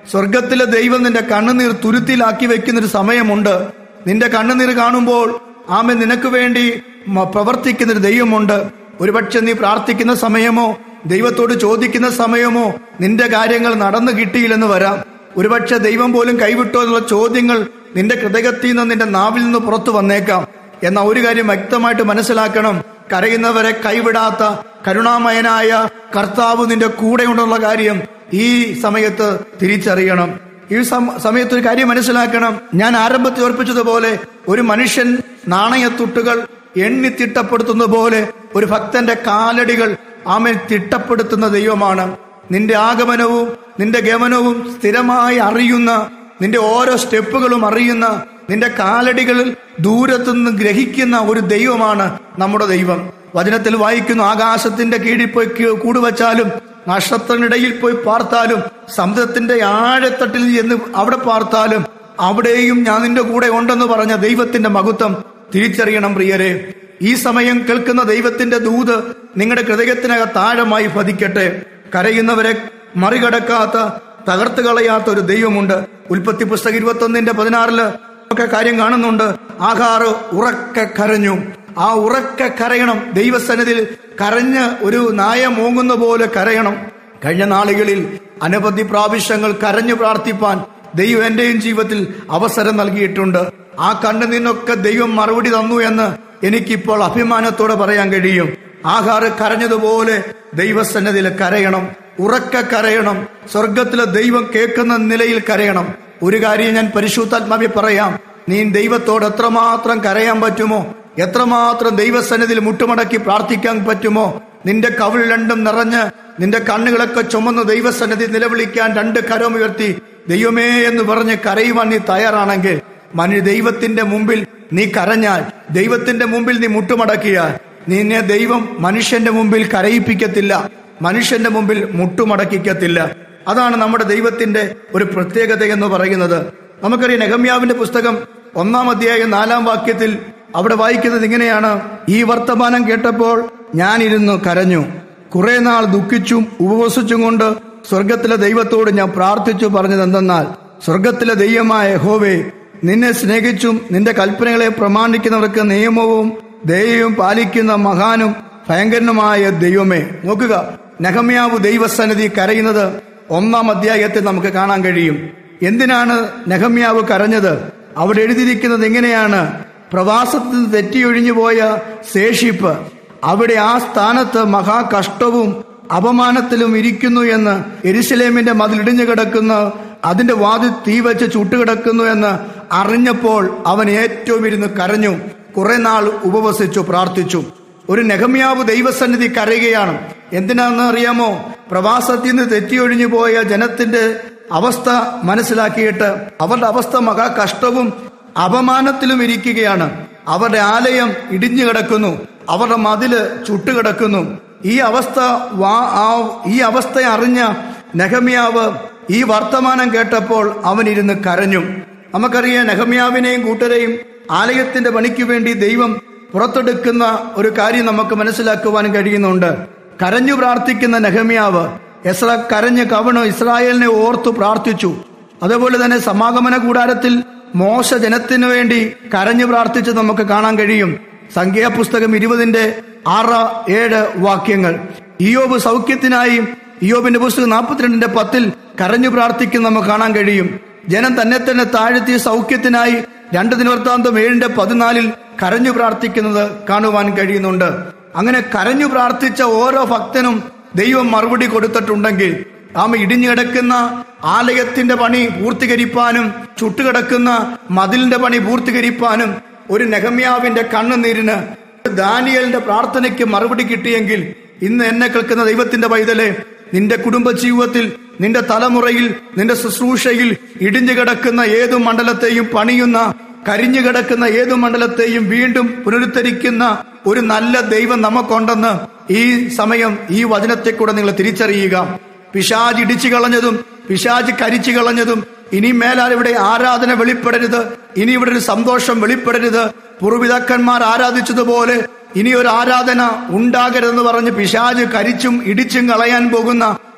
സ്വർഗത്തിലെ ദൈവം നിന്റെ കണ്ണുനീർ തുരുത്തിയിലാക്കി വെക്കുന്ന ഒരു സമയമുണ്ട് നിന്റെ കണ്ണുനീർ കാണുമ്പോൾ ആമെ നിനക്ക് വേണ്ടി മ- പ്രവർത്തിക്കുന്ന ഒരു ദൈവമുണ്ട് ഒരുപക്ഷെ നീ പ്രാർത്ഥിക്കുന്ന സമയമോ ദൈവത്തോട് ചോദിക്കുന്ന സമയമോ നിന്റെ കാര്യങ്ങൾ നടന്നു കിട്ടിയില്ലെന്ന് വരാം ഒരുപക്ഷെ ദൈവം പോലും കൈവിട്ടോ എന്നുള്ള ചോദ്യങ്ങൾ നിന്റെ ഹൃദയത്തിൽ നിന്ന് നിന്റെ നാവിൽ നിന്ന് പുറത്തു വന്നേക്കാം എന്നാൽ ഒരു കാര്യം വ്യക്തമായിട്ട് മനസ്സിലാക്കണം കരയുന്നവരെ കൈവിടാത്ത കരുണാമയനായ കർത്താവ് നിന്റെ കൂടെ ഉണ്ടെന്നുള്ള കാര്യം ഈ സമയത്ത് തിരിച്ചറിയണം ഈ സം- സമയത്ത് ഒരു കാര്യം മനസ്സിലാക്കണം ഞാൻ ആരംഭത്തിൽ ഓർപ്പിച്ചതുപോലെ ഒരു മനുഷ്യൻ നാണയത്തുട്ടുകൾ എണ്ണി തിട്ടപ്പെടുത്തുന്ന പോലെ ഒരു ഭക്തന്റെ കാലടികൾ ആമൻ തിട്ടപ്പെടുത്തുന്ന ദൈവമാണ് നിന്റെ ആഗമനവും നിന്റെ ഗമനവും സ്ഥിരമായി അറിയുന്ന നിന്റെ ഓരോ സ്റ്റെപ്പുകളും അറിയുന്ന നിന്റെ കാലടികളിൽ ദൂരത്തുനിന്ന് ഗ്രഹിക്കുന്ന ഒരു ദൈവമാണ് നമ്മുടെ ദൈവം വചനത്തിൽ വായിക്കുന്നു ആകാശത്തിന്റെ കീഴിൽ പോയി കീ- കൂടുവച്ചാലും നക്ഷത്രത്തിനിടയിൽ പോയി പാർത്താലും സമുദ്രത്തിന്റെ ആഴത്തട്ടിൽ എന്ന് അവിടെ പാർത്താലും അവിടെയും ഞാൻ നിന്റെ കൂടെ ഉണ്ടെന്ന് പറഞ്ഞ ദൈവത്തിന്റെ മഹത്വം തിരിച്ചറിയണം പ്രിയരെ ഈ സമയം കേൾക്കുന്ന ദൈവത്തിന്റെ ദൂത് നിങ്ങളുടെ ഹൃദയത്തിനകത്ത് ആഴമായി പതിക്കട്ടെ കരയുന്നവരെ മറികടക്കാത്ത തകർത്ത് കളയാത്ത ഒരു ദൈവമുണ്ട് ഉൽപ്പത്തി പുസ്തകം ഇരുപത്തി ഒന്നിന്റെ പതിനാറില് ഒക്കെ കാര്യം കാണുന്നുണ്ട് ആഹാറ് ഉറക്കെ കരഞ്ഞു ആ ഉറക്കെ കരയണം ദൈവസന്നിധിയിൽ കരഞ്ഞ് ഒരു നായ മൂങ്ങുന്ന പോലെ കരയണം കഴിഞ്ഞ നാളുകളിൽ അനവധി പ്രാവശ്യങ്ങൾ കരഞ്ഞു പ്രാർത്ഥിപ്പാൻ ദൈവം എന്റെയും ജീവിതത്തിൽ അവസരം നൽകിയിട്ടുണ്ട് ആ കണ്ണുനിന്നൊക്കെ ദൈവം മറുപടി തന്നു എന്ന് എനിക്കിപ്പോൾ അഭിമാനത്തോടെ പറയാൻ കഴിയും ആഹാറ് കരഞ്ഞതുപോലെ ദൈവസന്നതിയിൽ കരയണം ഉറക്കെ കരയണം സ്വർഗത്തിലെ ദൈവം കേൾക്കുന്ന നിലയിൽ കരയണം ഒരു കാര്യം ഞാൻ പരിശുദ്ധാത്മാവി പറയാം നീ ദൈവത്തോട് എത്രമാത്രം കരയാൻ പറ്റുമോ എത്രമാത്രം ദൈവസന്നിധിയിൽ മുട്ടുമടക്കി പ്രാർത്ഥിക്കാൻ പറ്റുമോ നിന്റെ കവിൾ രണ്ടും നിറഞ്ഞ് നിന്റെ കണ്ണുകളൊക്കെ ചുമന്ന് ദൈവസന്നിധി നിലവിളിക്കാൻ രണ്ട് കരം ഉയർത്തി ദൈവമേ എന്ന് പറഞ്ഞ് കരയുവാൻ നീ തയ്യാറാണെങ്കിൽ മനു ദൈവത്തിന്റെ മുമ്പിൽ നീ കരഞ്ഞാൽ ദൈവത്തിന്റെ മുമ്പിൽ നീ മുട്ടുമടക്കിയാൽ നിന്നെ ദൈവം മനുഷ്യന്റെ മുമ്പിൽ കരയിപ്പിക്കത്തില്ല മനുഷ്യന്റെ മുമ്പിൽ മുട്ടുമടക്കിക്കത്തില്ല അതാണ് നമ്മുടെ ദൈവത്തിന്റെ ഒരു പ്രത്യേകത എന്ന് പറയുന്നത് നമുക്കറിയാം നെഹമ്യാവിന്റെ പുസ്തകം ഒന്നാം അധ്യായം നാലാം വാക്യത്തിൽ അവിടെ വായിക്കുന്നത് ഇങ്ങനെയാണ് ഈ വർത്തമാനം കേട്ടപ്പോൾ ഞാനിരുന്നു കരഞ്ഞു കുറെ നാൾ ദുഃഖിച്ചും ഉപവസിച്ചും കൊണ്ട് സ്വർഗത്തിലെ ദൈവത്തോട് ഞാൻ പ്രാർത്ഥിച്ചു പറഞ്ഞത് എന്തെന്നാൽ സ്വർഗത്തിലെ ദൈവമായ ഹോവേ നിന്നെ സ്നേഹിച്ചും നിന്റെ കൽപ്പനകളെ പ്രമാണിക്കുന്നവർക്ക് നിയമവും ദയവും പാലിക്കുന്ന മഹാനും ഭയങ്കരനുമായ ദൈവമേ നോക്കുക നെഹമ്യാവ് ദൈവസന്നിധി കരയുന്നത് ഒന്നാം അധ്യായത്തിൽ നമുക്ക് കാണാൻ കഴിയും എന്തിനാണ് നെഹമ്യാവ് കരഞ്ഞത് അവിടെ എഴുതിയിരിക്കുന്നത് എങ്ങനെയാണ് പ്രവാസത്തിൽ നിന്ന് തെറ്റിയൊഴിഞ്ഞു പോയ ശേഷിപ്പ് അവിടെ ആ സ്ഥാനത്ത് മഹാകഷ്ടവും അപമാനത്തിലും ഇരിക്കുന്നു എന്ന് എരിശിലേമിന്റെ മതിൽ ഇടിഞ്ഞു കിടക്കുന്ന അതിന്റെ വാതിൽ തീ വെച്ച് ചുട്ടുകിടക്കുന്നു എന്ന് അറിഞ്ഞപ്പോൾ അവൻ ഏറ്റവും ഇരുന്ന് കരഞ്ഞു കുറെ നാൾ ഉപവസിച്ചു പ്രാർത്ഥിച്ചു ഒരു നെഹമ്യാവ് ദൈവസന്നിധി കരയുകയാണ് എന്തിനാന്ന് അറിയാമോ പ്രവാസത്തിൽ നിന്ന് തെറ്റിയൊഴിഞ്ഞു പോയ ജനത്തിന്റെ അവസ്ഥ മനസ്സിലാക്കിയിട്ട് അവരുടെ അവസ്ഥ മഹാ കഷ്ടവും അപമാനത്തിലും ഇരിക്കുകയാണ് അവരുടെ ആലയം ഇടിഞ്ഞു കിടക്കുന്നു അവരുടെ മതില് ചുട്ടുകിടക്കുന്നു ഈ അവസ്ഥ വാ- ആ- ഈ അവസ്ഥ അറിഞ്ഞ നെഹമ്യാവ് ഈ വർത്തമാനം കേട്ടപ്പോൾ അവൻ ഇരുന്ന് കരഞ്ഞു നമുക്കറിയാം നെഹമ്യാവിനെയും കൂട്ടരെയും ആലയത്തിന്റെ പണിക്ക് വേണ്ടി ദൈവം പുറത്തെടുക്കുന്ന ഒരു കാര്യം നമുക്ക് മനസ്സിലാക്കുവാൻ കഴിയുന്നുണ്ട് കരഞ്ഞു പ്രാർത്ഥിക്കുന്ന നെഹമ്യാവ് എസ്ര കരഞ്ഞ് കവണ് ഇസ്രായേലിനെ ഓർത്തു പ്രാർത്ഥിച്ചു അതേപോലെ തന്നെ സമാഗമന കൂടാരത്തിൽ മോശ ജനത്തിനു വേണ്ടി കരഞ്ഞു പ്രാർത്ഥിച്ച് നമുക്ക് കാണാൻ കഴിയും സംഖ്യാപുസ്തകം ഇരുപതിന്റെ ആറ് ഏഴ് വാക്യങ്ങൾ ഇയോബ് സൗഖ്യത്തിനായി ഇയോബിന്റെ പുസ്തകം നാൽപ്പത്തിരണ്ടിന്റെ പത്തിൽ കരഞ്ഞു പ്രാർത്ഥിക്കുന്ന നമുക്ക് കാണാൻ കഴിയും ജനം തന്നെ തന്നെ താഴ്ത്തിയ സൗഖ്യത്തിനായി രണ്ട് ദിനവൃത്താന്തം ഏഴിന്റെ പതിനാലിൽ കരഞ്ഞു പ്രാർത്ഥിക്കുന്നത് കാണുവാൻ കഴിയുന്നുണ്ട് അങ്ങനെ കരഞ്ഞു പ്രാർത്ഥിച്ച ഓരോ ഭക്തനും ദൈവം മറുപടി കൊടുത്തിട്ടുണ്ടെങ്കിൽ ആമ ഇടിഞ്ഞു കിടക്കുന്ന ആലയത്തിന്റെ പണി പൂർത്തീകരിപ്പാനും ചുട്ടുകിടക്കുന്ന മതിലിന്റെ പണി പൂർത്തീകരിപ്പാനും ഒരു നെഹമ്യാവിന്റെ കണ്ണുനീരിന് ഒരു ദാനിയലിന്റെ പ്രാർത്ഥനയ്ക്ക് മറുപടി കിട്ടിയെങ്കിൽ ഇന്ന് എന്നെ കേൾക്കുന്ന ദൈവത്തിന്റെ പൈതലെ നിന്റെ കുടുംബ ജീവിതത്തിൽ നിന്റെ തലമുറയിൽ നിന്റെ ശുശ്രൂഷയിൽ ഇടിഞ്ഞു കിടക്കുന്ന ഏതു മണ്ഡലത്തെയും പണിയുന്ന കരിഞ്ഞു കിടക്കുന്ന ഏതു മണ്ഡലത്തെയും വീണ്ടും പുനരുദ്ധരിക്കുന്ന ഒരു നല്ല ദൈവം നമുക്കുണ്ടെന്ന് ഈ സമയം ഈ വചനത്തെ കൂടെ നിങ്ങൾ തിരിച്ചറിയുക പിശാജ് ഇടിച്ചു കളഞ്ഞതും പിശാജ് കരിച്ചു കളഞ്ഞതും ഇനി മേലാൽ ഇവിടെ ആരാധന വെളിപ്പെടരുത് ഇനി ഇവിടെ ഒരു സന്തോഷം വെളിപ്പെടരുത് പൂർവിതാക്കന്മാർ ആരാധിച്ചതുപോലെ ഇനി ഒരു ആരാധന ഉണ്ടാകരുതെന്ന് പറഞ്ഞ് പിശാജ് കരിച്ചും ഇടിച്ചും കളയാൻ പോകുന്ന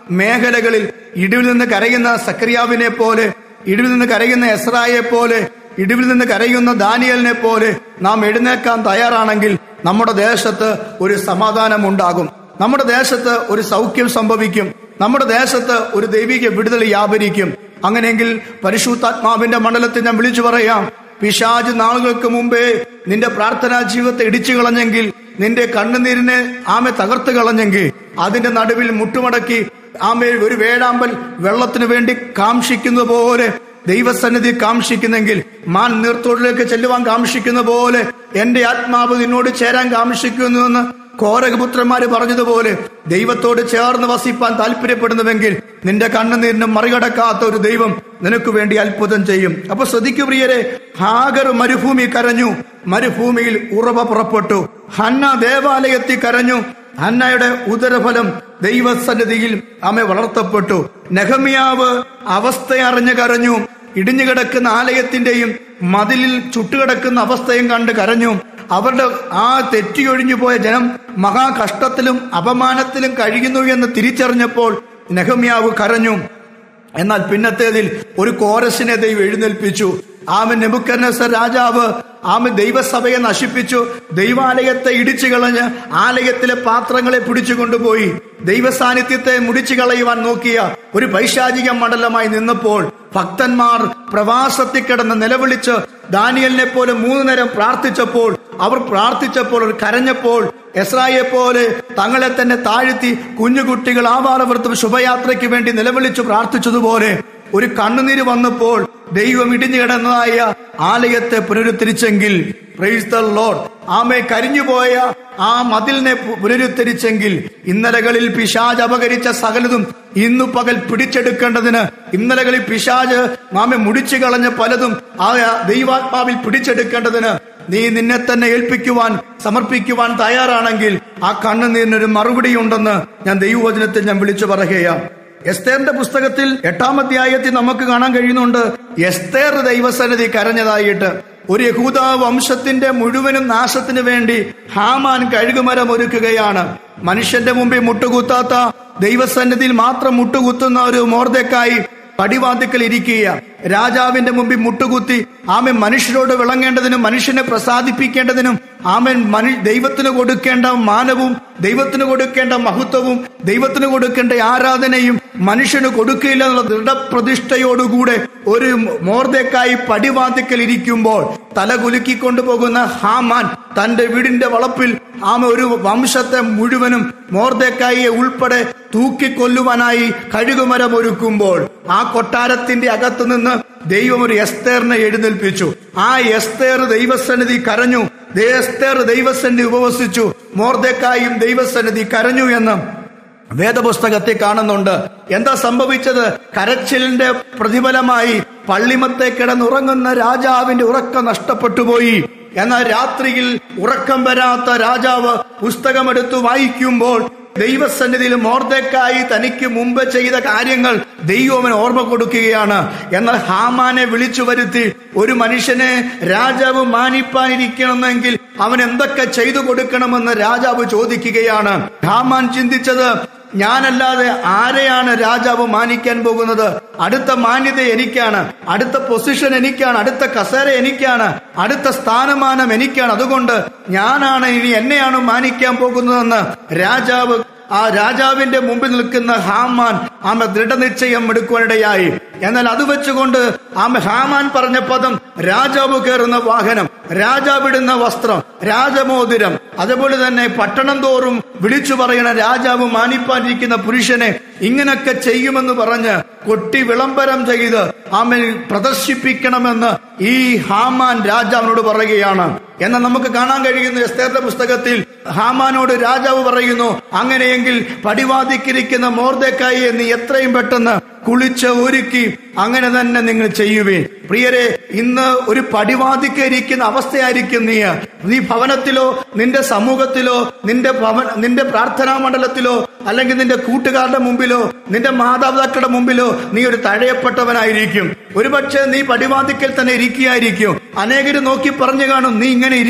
മേഖലകളിൽ ഇടിവിൽ നിന്ന് കരയുന്ന സക്രിയാവിനെ പോലെ ഇടിവിൽ നിന്ന് കരയുന്ന എസ്രായെ പോലെ ഇടിവിൽ നിന്ന് കരയുന്ന ദാനിയലിനെ പോലെ നാം എഴുന്നേൽക്കാൻ തയ്യാറാണെങ്കിൽ നമ്മുടെ ദേശത്ത് ഒരു സമാധാനം ഉണ്ടാകും നമ്മുടെ ദേശത്ത് ഒരു സൗഖ്യം സംഭവിക്കും നമ്മുടെ ദേശത്ത് ഒരു ദൈവിക വിടുതൽ വ്യാപരിക്കും അങ്ങനെയെങ്കിൽ പരിശുദ്ധാത്മാവിന്റെ മണ്ഡലത്തിൽ ഞാൻ വിളിച്ചു പറയാം പിശാജ് നാളുകൾക്ക് മുമ്പേ നിന്റെ പ്രാർത്ഥനാ ജീവിതത്തെ ഇടിച്ചു കളഞ്ഞെങ്കിൽ നിന്റെ കണ്ണുനീരിനെ ആമെ തകർത്ത് കളഞ്ഞെങ്കിൽ അതിന്റെ നടുവിൽ മുട്ടുമടക്കി ആമെ ഒരു വേഴാമ്പൽ വെള്ളത്തിനു വേണ്ടി കാംക്ഷിക്കുന്ന പോലെ ദൈവസന്നിധി കാംക്ഷിക്കുന്നെങ്കിൽ മാൻ നീർത്തോടിലേക്ക് ചെല്ലുവാൻ കാംക്ഷിക്കുന്ന പോലെ എന്റെ ആത്മാവ് നിന്നോട് ചേരാൻ കാംക്ഷിക്കുന്നുവെന്ന് കോരകപുത്രന്മാര് പറഞ്ഞതുപോലെ ദൈവത്തോട് ചേർന്ന് വസിപ്പാൻ താല്പര്യപ്പെടുന്നുവെങ്കിൽ നിന്റെ കണ്ണുനീരിന് മറികടക്കാത്ത ഒരു ദൈവം നിനക്ക് വേണ്ടി അത്ഭുതം ചെയ്യും അപ്പൊ ശ്രദ്ധിക്കു പ്രിയരെ ഹാഗർ മരുഭൂമി കരഞ്ഞു മരുഭൂമിയിൽ ഉറവ പുറപ്പെട്ടു ഹന്ന ദേവാലയത്തിൽ കരഞ്ഞു ഹന്നയുടെ ഉദരഫലം ദൈവസന്നിധിയിൽ അമ്മ വളർത്തപ്പെട്ടു നെഹമിയാവ് അവസ്ഥ അറിഞ്ഞ് കരഞ്ഞു ഇടിഞ്ഞു കിടക്കുന്ന ആലയത്തിന്റെയും മതിലിൽ ചുട്ടുകിടക്കുന്ന അവസ്ഥയും കണ്ട് കരഞ്ഞു അവരുടെ ആ തെറ്റിയൊഴിഞ്ഞു പോയ ജനം മഹാകഷ്ടത്തിലും അപമാനത്തിലും കഴിയുന്നു എന്ന് തിരിച്ചറിഞ്ഞപ്പോൾ നെഹമ്യാവ് കരഞ്ഞു എന്നാൽ പിന്നത്തേതിൽ ഒരു കോരസിനെ ദൈവം എഴുന്നേൽപ്പിച്ചു ആമ നെബുക്കന്നസർ രാജാവ് ആമ ദൈവസഭയെ നശിപ്പിച്ചു ദൈവാലയത്തെ ഇടിച്ചു കളഞ്ഞ് ആലയത്തിലെ പാത്രങ്ങളെ പിടിച്ചു കൊണ്ടുപോയി ദൈവസാന്നിധ്യത്തെ മുടിച്ചു കളയുവാൻ നോക്കിയ ഒരു പൈശാചിക മണ്ഡലമായി നിന്നപ്പോൾ ഭക്തന്മാർ പ്രവാസത്തിൽ കിടന്ന് നിലവിളിച്ച് ദാനിയലിനെ പോലെ മൂന്ന് നേരം പ്രാർത്ഥിച്ചപ്പോൾ അവർ പ്രാർത്ഥിച്ചപ്പോൾ അവർ കരഞ്ഞപ്പോൾ എസ്രായെ പോലെ തങ്ങളെ തന്നെ താഴ്ത്തി കുഞ്ഞുകുട്ടികൾ ആവാറവൃത്തം ശുഭയാത്രയ്ക്ക് വേണ്ടി നിലവിളിച്ചു പ്രാർത്ഥിച്ചതുപോലെ ഒരു കണ്ണുനീര് വന്നപ്പോൾ ദൈവം ഇടിഞ്ഞു കിടന്നതായ ആലയത്തെ പുനരുദ്ധരിച്ചെങ്കിൽ പ്രൈസ് ദ ലോഡ് ആമെ കരിഞ്ഞുപോയ ആ മതിലിനെ പു- പുനരുദ്ധരിച്ചെങ്കിൽ ഇന്നലകളിൽ പിശാജ് അപകരിച്ച സകലതും ഇന്നു പകൽ പിടിച്ചെടുക്കേണ്ടതിന് ഇന്നലകളിൽ പിശാജ് ആമെ മുടിച്ചു കളഞ്ഞ പലതും ആ ദൈവാത്മാവിൽ പിടിച്ചെടുക്കേണ്ടതിന് നീ നിന്നെ തന്നെ ഏൽപ്പിക്കുവാൻ സമർപ്പിക്കുവാൻ തയ്യാറാണെങ്കിൽ ആ കണ്ണുനീരിനൊരു മറുപടി ഉണ്ടെന്ന് ഞാൻ ദൈവവചനത്തിൽ ഞാൻ വിളിച്ചു പറയുകയാണ് എസ്തേറിന്റെ പുസ്തകത്തിൽ എട്ടാം അധ്യായത്തിൽ നമുക്ക് കാണാൻ കഴിയുന്നുണ്ട് എസ്തേർ ദൈവസന്നിധി കരഞ്ഞതായിട്ട് ഒരു യഹൂദ വംശത്തിന്റെ മുഴുവനും നാശത്തിന് വേണ്ടി ഹാമാൻ കഴുകുമരം ഒരുക്കുകയാണ് മനുഷ്യന്റെ മുമ്പിൽ മുട്ടുകുത്താത്ത ദൈവസന്നിധിയിൽ മാത്രം മുട്ടുകുത്തുന്ന ഒരു മോർദക്കായി പടിവാതിക്കൽ ഇരിക്കുക രാജാവിന്റെ മുമ്പിൽ മുട്ടുകുത്തി ആമൻ മനുഷ്യരോട് വിളങ്ങേണ്ടതിനും മനുഷ്യനെ പ്രസാദിപ്പിക്കേണ്ടതിനും ആമൻ മനു ദൈവത്തിന് കൊടുക്കേണ്ട മാനവും ദൈവത്തിന് കൊടുക്കേണ്ട മഹത്വവും ദൈവത്തിന് കൊടുക്കേണ്ട ആരാധനയും മനുഷ്യന് കൊടുക്കില്ല എന്നുള്ള ദൃഢപ്രതിഷ്ഠയോടുകൂടെ ഒരു മോർദക്കായി പടിവാതിക്കൽ ഇരിക്കുമ്പോൾ തല കുലുക്കിക്കൊണ്ടു പോകുന്ന ഹാമാൻ തന്റെ വീടിന്റെ വളപ്പിൽ ആമ ഒരു വംശത്തെ മുഴുവനും മോർദക്കായിയെ ഉൾപ്പെടെ തൂക്കിക്കൊല്ലുവാനായി കഴുകുമരം ഒരുക്കുമ്പോൾ ആ കൊട്ടാരത്തിന്റെ അകത്തു നിന്ന് ദൈവം ഒരു എസ്തേറിനെ എഴുന്നേൽപ്പിച്ചു ആ എസ്തേർ ദൈവസന്നിധി കരഞ്ഞു ദേ- എസ്തേർ ദൈവസന്നിധി ഉപവസിച്ചു മോർദക്കായും ദൈവസന്നിധി കരഞ്ഞു എന്ന് വേദപുസ്തകത്തിൽ കാണുന്നുണ്ട് എന്താ സംഭവിച്ചത് കരച്ചിലിന്റെ പ്രതിഫലമായി പള്ളിമത്തെ കിടന്നുറങ്ങുന്ന രാജാവിന്റെ ഉറക്കം നഷ്ടപ്പെട്ടു പോയി എന്നാൽ രാത്രിയിൽ ഉറക്കം വരാത്ത രാജാവ് പുസ്തകമെടുത്തു വായിക്കുമ്പോൾ ദൈവസന്നിധിയിൽ മോർദക്കായി തനിക്ക് മുമ്പ് ചെയ്ത കാര്യങ്ങൾ ദൈവം ഓർമ്മ കൊടുക്കുകയാണ് എന്നാൽ ഹാമാനെ വിളിച്ചു വരുത്തി ഒരു മനുഷ്യനെ രാജാവ് മാനിപ്പാനിരിക്കണമെങ്കിൽ അവൻ എന്തൊക്കെ ചെയ്തു കൊടുക്കണമെന്ന് രാജാവ് ചോദിക്കുകയാണ് ഹാമാൻ ചിന്തിച്ചത് ഞാനല്ലാതെ ആരെയാണ് രാജാവ് മാനിക്കാൻ പോകുന്നത് അടുത്ത മാന്യത എനിക്കാണ് അടുത്ത പൊസിഷൻ എനിക്കാണ് അടുത്ത കസേര എനിക്കാണ് അടുത്ത സ്ഥാനമാനം എനിക്കാണ് അതുകൊണ്ട് ഞാനാണ് ഇനി എന്നെയാണ് മാനിക്കാൻ പോകുന്നതെന്ന് രാജാവ് ആ രാജാവിന്റെ മുമ്പിൽ നിൽക്കുന്ന ഹാമാൻ ആമ ദൃഢനിശ്ചയം എടുക്കുവാനിടയായി എന്നാൽ അത് വെച്ചുകൊണ്ട് ആമ ഹാമാൻ പറഞ്ഞ പദം രാജാവ് കയറുന്ന വാഹനം രാജാവിടുന്ന വസ്ത്രം രാജമോതിരം അതുപോലെ തന്നെ പട്ടണം തോറും വിളിച്ചു പറയണ രാജാവ് മാനിപ്പാനിരിക്കുന്ന പുരുഷനെ ഇങ്ങനൊക്കെ ചെയ്യുമെന്ന് പറഞ്ഞ് കൊട്ടി വിളംബരം ചെയ്ത് ആമൻ പ്രദർശിപ്പിക്കണമെന്ന് ഈ ഹാമാൻ രാജാവിനോട് പറയുകയാണ് എന്നാൽ നമുക്ക് കാണാൻ കഴിയുന്ന എസ്തേറിന്റെ പുസ്തകത്തിൽ ഹാമാനോട് രാജാവ് പറയുന്നു അങ്ങനെയെങ്കിൽ പടിവാദിക്കിരിക്കുന്ന മോർദക്കായി നീ എത്രയും പെട്ടെന്ന് കുളിച്ച് ഒരുക്കി അങ്ങനെ തന്നെ നിങ്ങൾ ചെയ്യുവേ പ്രിയരെ ഇന്ന് ഒരു പടിവാദിക്കരിക്കുന്ന അവസ്ഥയായിരിക്കും നീ നീ ഭവനത്തിലോ നിന്റെ സമൂഹത്തിലോ നിന്റെ ഭവന നിന്റെ പ്രാർത്ഥനാ മണ്ഡലത്തിലോ അല്ലെങ്കിൽ നിന്റെ കൂട്ടുകാരുടെ മുമ്പിലോ നിന്റെ മാതാപിതാക്കളുടെ മുമ്പിലോ നീ ഒരു തഴയപ്പെട്ടവനായിരിക്കും ഒരുപക്ഷെ നീ പടിവാദിക്കൽ തന്നെ ഇരിക്കുകയായിരിക്കും അനേകര് നോക്കി പറഞ്ഞു കാണും നീ ഇങ്ങനെ ഇരിക്കും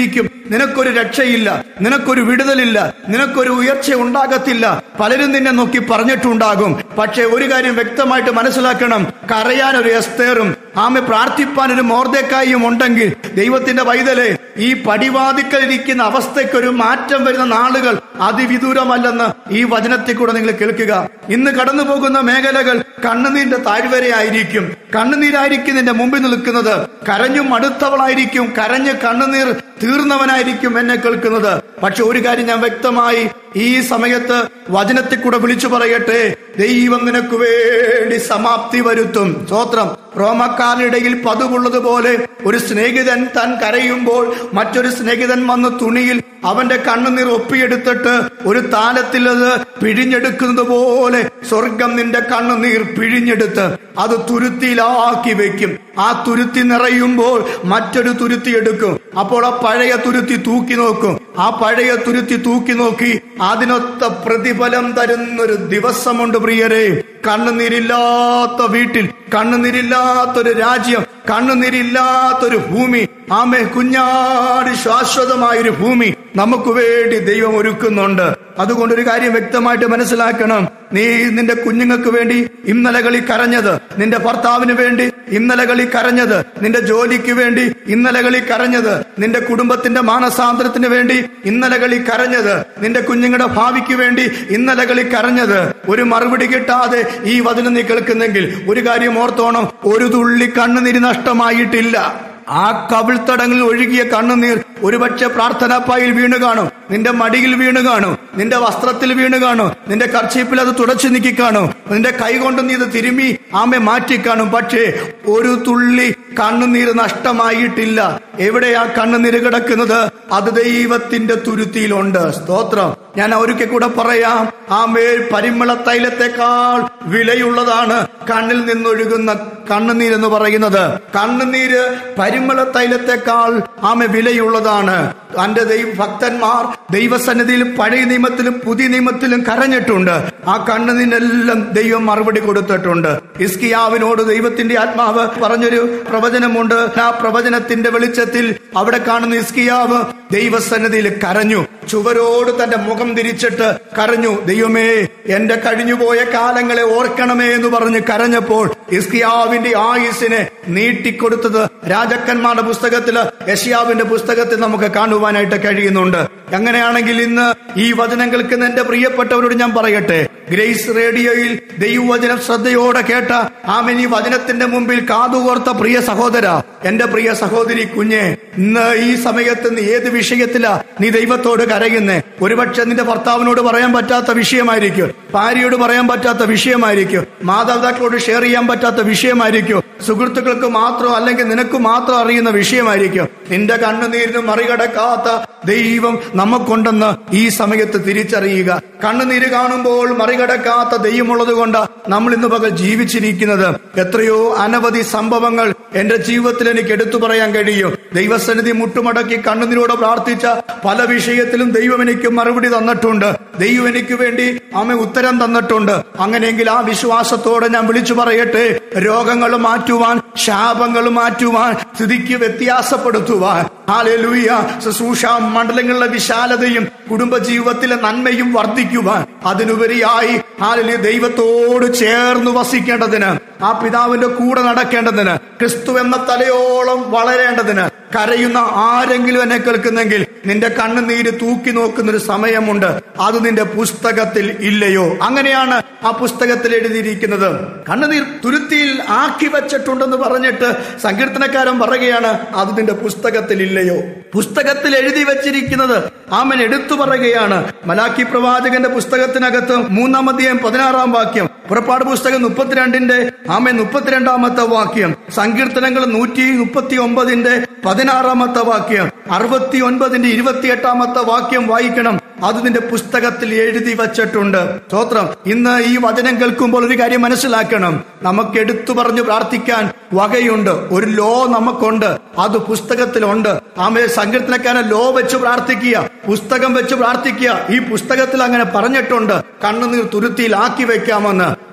നിനക്കൊരു രക്ഷയില്ല നിനക്കൊരു വിടുതലില്ല നിനക്കൊരു ഉയർച്ച ഉണ്ടാകത്തില്ല പലരും നിന്നെ നോക്കി പറഞ്ഞിട്ടുണ്ടാകും പക്ഷെ ഒരു കാര്യം വ്യക്തമായിട്ട് മനസ്സിലാക്കണം കരയാൻ ഒരു എസ്തേറും ആമെ പ്രാർത്ഥിപ്പാൻ ഒരു മോർദേക്കായും ഉണ്ടെങ്കിൽ ദൈവത്തിന്റെ വൈതലെ ഈ പടിവാതിക്കലിരിക്കുന്ന അവസ്ഥയ്ക്ക് ഒരു മാറ്റം വരുന്ന നാളുകൾ അതിവിദൂരമല്ലെന്ന് ഈ വചനത്തിൽ കൂടെ നിങ്ങൾ കേൾക്കുക ഇന്ന് കടന്നു പോകുന്ന മേഖലകൾ കണ്ണുനീരിന്റെ താഴ്വരയായിരിക്കും കണ്ണുനീരായിരിക്കും നിന്റെ മുമ്പിൽ നിൽക്കുന്നത് കരഞ്ഞും അടുത്തവളായിരിക്കും കരഞ്ഞ് കണ്ണുനീർ തീർന്നവനായിരിക്കും എന്നെ കേൾക്കുന്നത് പക്ഷെ ഒരു കാര്യം ഞാൻ വ്യക്തമായി ഈ സമയത്ത് വചനത്തിൽ കൂടെ വിളിച്ചു പറയട്ടെ ദൈവം നിനക്ക് വേണ്ടി സമാപ്തി വരുത്തും സ്തോത്രം റോമക്കാരിടയിൽ പതിവുള്ളതുപോലെ ഒരു സ്നേഹിതൻ താൻ കരയുമ്പോൾ മറ്റൊരു സ്നേഹിതൻ വന്ന് തുണിയിൽ അവന്റെ കണ്ണുനീർ ഒപ്പിയെടുത്തിട്ട് ഒരു താലത്തിൽ അത് പിഴിഞ്ഞെടുക്കുന്നത് പോലെ സ്വർഗം നിന്റെ കണ്ണുനീർ പിഴിഞ്ഞെടുത്ത് അത് തുരുത്തിയിലാക്കി വെക്കും ആ തുരുത്തി നിറയുമ്പോൾ മറ്റൊരു തുരുത്തി എടുക്കും അപ്പോൾ ആ പഴയ തുരുത്തി തൂക്കി നോക്കും ആ പഴയ തുരുത്തി തൂക്കി നോക്കി അതിനൊത്ത പ്രതിഫലം തരുന്നൊരു ദിവസമുണ്ട് പ്രിയരെ കണ്ണുനീരില്ലാത്ത വീട്ടിൽ കണ്ണുനീരില്ലാത്തൊരു രാജ്യം കണ്ണുനീരില്ലാത്തൊരു ഭൂമി ആമേ കുഞ്ഞാടി ശാശ്വതമായൊരു ഭൂമി നമുക്ക് വേണ്ടി ദൈവം ഒരുക്കുന്നുണ്ട് അതുകൊണ്ട് ഒരു കാര്യം വ്യക്തമായിട്ട് മനസ്സിലാക്കണം നീ നിന്റെ കുഞ്ഞുങ്ങൾക്ക് വേണ്ടി ഇന്നലകളിൽ കരഞ്ഞത് നിന്റെ ഭർത്താവിന് വേണ്ടി ഇന്നലകളിൽ കരഞ്ഞത് നിന്റെ ജോലിക്ക് വേണ്ടി ഇന്നലകളിൽ കരഞ്ഞത് നിന്റെ കുടുംബത്തിന്റെ മാനസാന്തരത്തിന് വേണ്ടി ഇന്നലകളിൽ കരഞ്ഞത് നിന്റെ കുഞ്ഞുങ്ങളുടെ ഭാവിക്ക് വേണ്ടി ഇന്നലകളിൽ കരഞ്ഞത് ഒരു മറുപടി കിട്ടാതെ ഈ വചനം നീ കേൾക്കുന്നെങ്കിൽ ഒരു കാര്യം ഓർത്തോണം ഒരു തുള്ളി കണ്ണുനീര് നഷ്ടമായിട്ടില്ല ആ കവിൾത്തടങ്ങളിൽ ഒഴുകിയ കണ്ണുനീർ ഒരുപക്ഷെ പ്രാർത്ഥനാപ്പായിൽ വീണു കാണും നിന്റെ മടിയിൽ വീണു കാണും നിന്റെ വസ്ത്രത്തിൽ വീണു കാണും നിന്റെ കർച്ചീപ്പിൽ അത് തുടച്ചു നീക്കി കാണും നിന്റെ കൈ കൊണ്ട് നീ ഇത് തിരുമ്മി ആമെ മാറ്റി കാണും പക്ഷേ ഒരു തുള്ളി കണ്ണുനീര് നഷ്ടമായിട്ടില്ല എവിടെയാ കണ്ണുനീര് കിടക്കുന്നത് അത് ദൈവത്തിന്റെ തുരുത്തിയിലുണ്ട് സ്തോത്രം ഞാൻ ഒരിക്കൽ കൂടെ പറയാം ആമേ പരിമള തൈലത്തെക്കാൾ വിലയുള്ളതാണ് കണ്ണിൽ നിന്നൊഴുകുന്ന കണ്ണുനീരെന്ന് പറയുന്നത് കണ്ണുനീര് പരിമള തൈലത്തെക്കാൾ ആമെ വിലയുള്ളതാണ് തന്റെ ദൈവ ഭക്തന്മാർ ദൈവസന്നിധിയിൽ പഴയ നിയമത്തിലും പുതിയ നിയമത്തിലും കരഞ്ഞിട്ടുണ്ട് ആ കണ്ണുനീരെല്ലാം ദൈവം മറുപടി കൊടുത്തിട്ടുണ്ട് ഇസ്കിയാവിനോട് ദൈവത്തിന്റെ ആത്മാവ് പറഞ്ഞൊരു പ്രവചനമുണ്ട് ആ പ്രവചനത്തിന്റെ വെളിച്ചത്തിൽ അവിടെ കാണുന്ന ഇസ്കിയാവ് ദൈവസന്നിധിയിൽ കരഞ്ഞു ചുവരോട് തന്റെ മുഖം തിരിച്ചിട്ട് കരഞ്ഞു ദൈവമേ എന്റെ കഴിഞ്ഞുപോയ കാലങ്ങളെ ഓർക്കണമേ എന്ന് പറഞ്ഞ് കരഞ്ഞപ്പോൾ ഇസ്കിയാവിന്റെ ആയുസിനെ നീട്ടിക്കൊടുത്തത് രാജാക്കന്മാരുടെ പുസ്തകത്തില് യഷ്യാവിന്റെ പുസ്തകത്തിൽ നമുക്ക് കാണുവാനായിട്ട് കഴിയുന്നുണ്ട് അങ്ങനെയാണെങ്കിൽ ഇന്ന് ഈ വചനം കേൾക്കുന്ന എന്റെ പ്രിയപ്പെട്ടവരോട് ഞാൻ പറയട്ടെ ഗ്രേസ് റേഡിയോയിൽ ദൈവവചനം ശ്രദ്ധയോടെ കേട്ട ആമൻ ഈ വചനത്തിന്റെ മുമ്പിൽ കാതുകോർത്ത പ്രിയ സഹോദര എന്റെ പ്രിയ സഹോദരി കുഞ്ഞെ ഇന്ന് ഈ സമയത്ത് നീ ഏത് വിഷയത്തിലാ നീ ദൈവത്തോട് കരയുന്നേ ഒരുപക്ഷെ നിന്റെ ഭർത്താവിനോട് പറയാൻ പറ്റാത്ത വിഷയമായിരിക്കും ഭാര്യയോട് പറയാൻ പറ്റാത്ത വിഷയമായിരിക്കും മാതാപിതാക്കളോട് ഷെയർ ചെയ്യാൻ പറ്റാത്ത വിഷയമായിരിക്കും സുഹൃത്തുക്കൾക്ക് മാത്രം അല്ലെങ്കിൽ നിനക്ക് മാത്രം അറിയുന്ന വിഷയമായിരിക്കും നിന്റെ കണ്ണുനീരിന് മറികടക്കാത്ത ദൈവം നമുക്കുണ്ടെന്ന് ഈ സമയത്ത് തിരിച്ചറിയുക കണ്ണുനീര് കാണുമ്പോൾ മറികടക്കാത്ത ദൈവമുള്ളത് കൊണ്ട് നമ്മൾ ഇന്ന് പകൽ ജീവിച്ചിരിക്കുന്നത് എത്രയോ അനവധി സംഭവങ്ങൾ എന്റെ ജീവിതത്തിൽ എനിക്ക് എടുത്തു പറയാൻ കഴിയും ദൈവസന്നിധി മുട്ടുമടക്കി കണ്ണുനീരോടെ പ്രാർത്ഥിച്ച പല വിഷയത്തിലും ദൈവം എനിക്ക് മറുപടി തന്നിട്ടുണ്ട് ദൈവം എനിക്ക് വേണ്ടി അമ്മ ഉത്തരം തന്നിട്ടുണ്ട് അങ്ങനെയെങ്കിൽ ആ വിശ്വാസത്തോടെ ഞാൻ വിളിച്ചു പറയട്ടെ രോഗങ്ങൾ മാറ്റുവാൻ ശാപങ്ങൾ മാറ്റുവാൻ സ്ഥിതിക്ക് വ്യത്യാസപ്പെടുത്തുവാൻ ഹാലലൂയ ശുശ്രൂഷ മണ്ഡലങ്ങളിലെ വിശാലതയും കുടുംബജീവിതത്തിലെ നന്മയും വർദ്ധിക്കുവാൻ അതിനുപരിയായി ഹാലലി ദൈവത്തോട് ചേർന്ന് വസിക്കേണ്ടതിന് ആ പിതാവിന്റെ കൂടെ നടക്കേണ്ടതിന് ക്രിസ്തു എന്ന തലയോളം വളരേണ്ടതിന് കരയുന്ന ആരെങ്കിലും എന്നെ കേൾക്കുന്നെങ്കിൽ നിന്റെ കണ്ണുനീര് തൂക്കി നോക്കുന്ന ഒരു സമയമുണ്ട് അത് നിന്റെ പുസ്തകത്തിൽ ഇല്ലയോ അങ്ങനെയാണ് ആ പുസ്തകത്തിൽ എഴുതിയിരിക്കുന്നത് കണ്ണുനീർ തുരുത്തിയിൽ ആക്കി വെച്ചിട്ടുണ്ടെന്ന് പറഞ്ഞിട്ട് സങ്കീർത്തനക്കാരൻ പറയുകയാണ് അത് നിന്റെ പുസ്തകത്തിൽ ഇല്ലയോ പുസ്തകത്തിൽ എഴുതി വെച്ചിരിക്കുന്നത് ആമൻ എടുത്തു പറയുകയാണ് മലാക്കി പ്രവാചകന്റെ പുസ്തകത്തിനകത്ത് മൂന്നാം അധ്യായം പതിനാറാം വാക്യം പുറപ്പാട് പുസ്തകം മുപ്പത്തിരണ്ടിന്റെ ആമൻ മുപ്പത്തിരണ്ടാമത്തെ വാക്യം സങ്കീർത്തനങ്ങൾ നൂറ്റി മുപ്പത്തി ഒമ്പതിന്റെ പതിനാറാമത്തെ വാക്യം അറുപത്തി ഒൻപതിന്റെ ഇരുപത്തിയെട്ടാമത്തെ വാക്യം വായിക്കണം അത് നിന്റെ പുസ്തകത്തിൽ എഴുതി വച്ചിട്ടുണ്ട് സ്തോത്രം ഇന്ന് ഈ വചനം കേൾക്കുമ്പോൾ ഒരു കാര്യം മനസ്സിലാക്കണം നമുക്ക് എടുത്തു പറഞ്ഞു പ്രാർത്ഥിക്കാൻ വകയുണ്ട് ഒരു ലോ നമുക്കുണ്ട് അത് പുസ്തകത്തിലുണ്ട് ആമേ സങ്കീർത്തനക്കാരൻ ലോ വെച്ച് പ്രാർത്ഥിക്കുക പുസ്തകം വെച്ച് പ്രാർത്ഥിക്കുക ഈ പുസ്തകത്തിൽ അങ്ങനെ പറഞ്ഞിട്ടുണ്ട് കണ്ണുനീർ തുരുത്തിയിൽ ആക്കി വെക്കാമെന്ന്